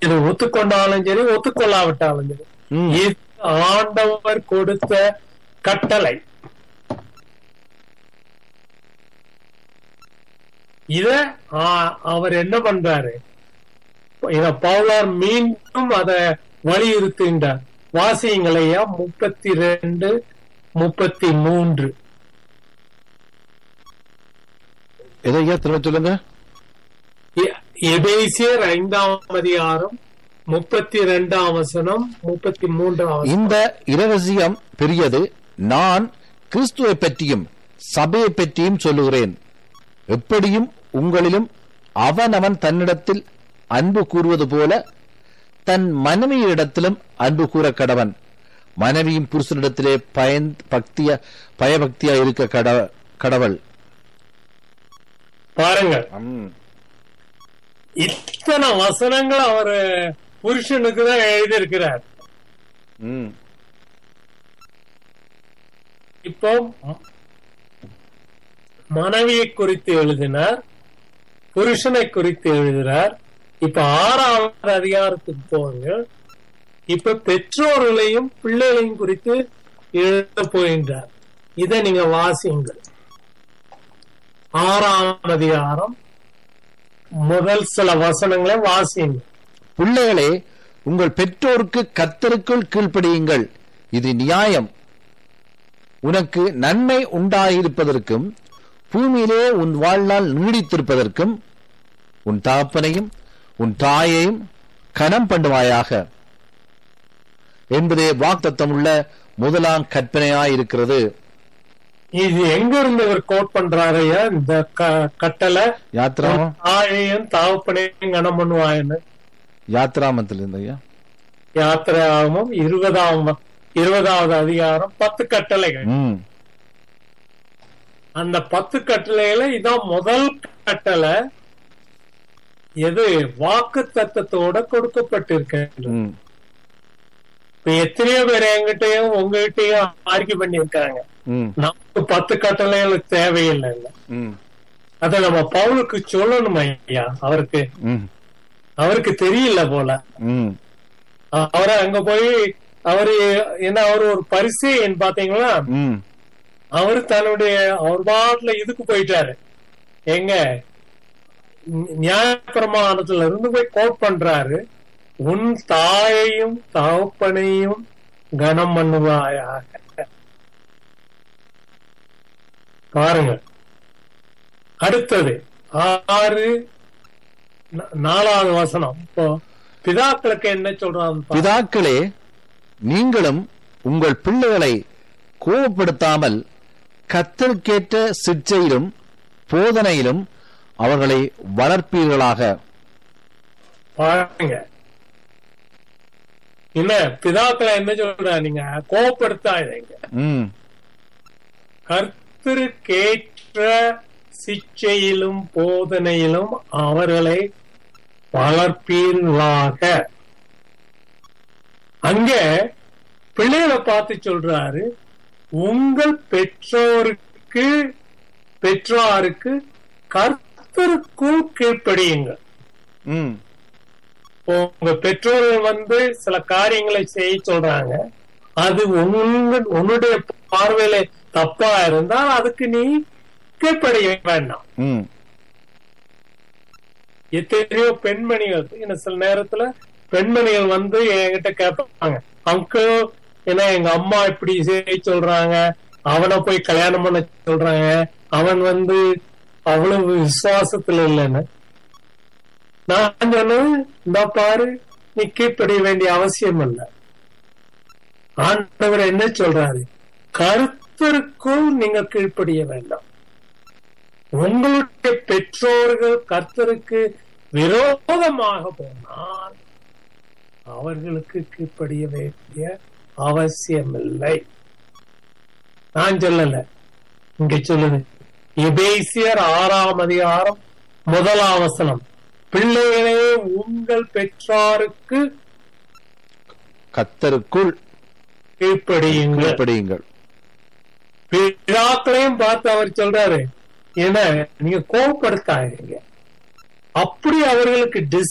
இது ஒத்துக்கொண்டாலும் சரி ஒத்துக்கொள்ளாவிட்டாலும் சரி ம். இது ஆண்டவர் கொடுத்த கட்டளை இத ஆ, அவர் என்ன பண்றாரு இத பவுலார் மீண்டும் அத வலியுறுத்துகின்றார் வாசியங்களையா முப்பத்தி ரெண்டு முப்பத்தி மூன்று எதையா திரும்ப சொல்லுங்க எ- எபேசியர் ஐந்தாம் அதிகாரம் முப்பத்தி ரெண்டாம் வசனம் முப்பத்தி மூன்றாம் வசனம். இந்த இரகசியம் பெரியது நான் கிறிஸ்துவை பற்றியும் சபையை பற்றியும் சொல்லுகிறேன் எப்படியும் உங்களிலும் அவனவன் தன்னிடத்தில் அன்பு கூறுவது போல தன் மனைவியிடத்திலும் அன்பு கூற கடவன் மனைவியும் புருஷனிடத்திலே பயன் பக்திய பயபக்தியா இருக்க கட கடவள் பாருங்க இத்தனை வசனங்கள் அவர் புருஷனுக்கு தான் எழுதியிருக்கிறார் ம். இப்போ மனைவியை குறித்து எழுதினார் புருஷனை குறித்து எழுதினார் இப்ப ஆறாவது அதிகாரத்துக்கு போங்க இப்ப பெற்றோர்களையும் பிள்ளைகளையும் குறித்து எழுத போகின்றார் இதை நீங்க வாசியுங்கள் ஆறாம் அதிகாரம் முதல் சில வசனங்களை வாசியுங்க பிள்ளைகளே உங்கள் பெற்றோருக்கு கத்தருக்குள் கீழ்ப்படியுங்கள் இது நியாயம் உனக்கு நன்மை உண்டாயிருப்பதற்கும் பூமியிலே உன் வாழ்நாள் நீடித்திருப்பதற்கும் உன் தகப்பனையும் உன் தாயையும் கனம் பண்ணுவாயாக என்பதே வாக்தத்தமுள்ள முதலாம் கற்பனையாயிருக்கிறது இது எங்க இருந்து இவர் கோட் பண்றாரையா இந்த க- கட்டளை யாத்ராமம் தாயையும் தாவப்பனையும் கனம் பண்ணுவாயன்னு யாத்ராமத்தில் இருந்தையா யாத்திராகமும் இருபதாம் இருபதாவது அதிகாரம் பத்து கட்டளைகள் ம் அந்த பத்து கட்டளையில இதான் முதல் கட்டளை எது வாக்கு தத்தத்தோட கொடுக்கப்பட்டிருக்கின்றது ம் இப்ப எத்தனையோ பேர் என்கிட்டயும் உங்ககிட்டயும் ஆர்கி பண்ணியிருக்காங்க ம் நமக்கு பத்து கட்டளைகள் தேவையில்லை ம் அத நம்ம பவுலுக்கு சொல்லணும் ஐயா அவருக்கு ம் அவருக்கு தெரியல போல ம் அவரை அங்க போய் அவரு என்ன அவர் ஒரு பரிசேயன் பாத்தீங்களா ம் அவர் தன்னுடைய அவர் பாட்டுல இதுக்கு போயிட்டாரு எங்க நியாயப்பிரமாணத்துல இருந்து போய் கோட் பண்றாரு உன் தாயையும் தகப்பனையும் கனம் பண்ணுவாயாக பாருங்க அடுத்தது ஆறு நா- நாலாவது வசனம் இப்போ பிதாக்களுக்கு என்ன சொல்றான் பாருங்க. பிதாக்களே நீங்களும் உங்கள் பிள்ளைகளை கோபப்படுத்தாமல் கத்தருக்கேற்ற சிற்சையிலும் போதனையிலும் அவர்களை வளர்ப்பீர்களாக பாருங்க என்ன பிதாக்களை என்ன சொல்ற நீங்க கோபப்படுத்தாதீங்க ம் கர்த்தருக்கேற்ற சிச்சையிலும் போதனையிலும் அவர்களை வளர்ப்பீர்களாக அங்க பிள்ளைகளை பார்த்து சொல்றாரு உங்கள் பெற்றோருக்கு பெற்றோருக்கு கர்த்தருக்குள் கீழ்ப்படியுங்கள் ம் உங்க பெற்றோர்கள் வந்து சில காரியங்களை செய்ய சொல்றாங்க அது உங்க உன்னுடைய பார்வையில தப்பா இருந்தால் அதுக்கு நீ கீழ்ப்படிய வேண்டாம் ம் எத்தனையோ பெண்மணிகள் என்ன சில நேரத்துல பெண்மணிகள் வந்து என்கிட்ட கேட்பாங்க அங்கிள் ஏன்னா எங்க அம்மா இப்படி செய்ய சொல்றாங்க அவனை போய் கல்யாணம் பண்ண சொல்றாங்க அவன் வந்து அவ்வளவு விசுவாசத்துல இல்லைன்னு நான் சொன்னேன் இந்த பாரு நீ கீழ்ப்படிய வேண்டிய அவசியம் இல்லை ஆண்டவர் என்ன சொல்றாரு கர்த்தருக்குள் நீங்க கீழ்ப்படிய வேண்டாம் உங்களுடைய பெற்றோர்கள் கர்த்தருக்கு விரோதமாக போனால் அவர்களுக்கு கீழ்ப்படிய வேண்டிய அவசியமில்லை நான் சொல்லல இங்க சொல்லுது எபேசியர் ஆறாம் அதிகாரம் முதலாம் வசனம் பிள்ளைகளே உங்கள் பெற்றாருக்கு கத்தருக்குள் கீழ்ப்படியுங்கள் கீழ்ப்படியுங்கள் பிதாக்களையும் பார்த்து அவர் சொல்றாரு என்ன நீங்க கோபப்படுத்தாதீங்க அப்படி அவர்களுக்கு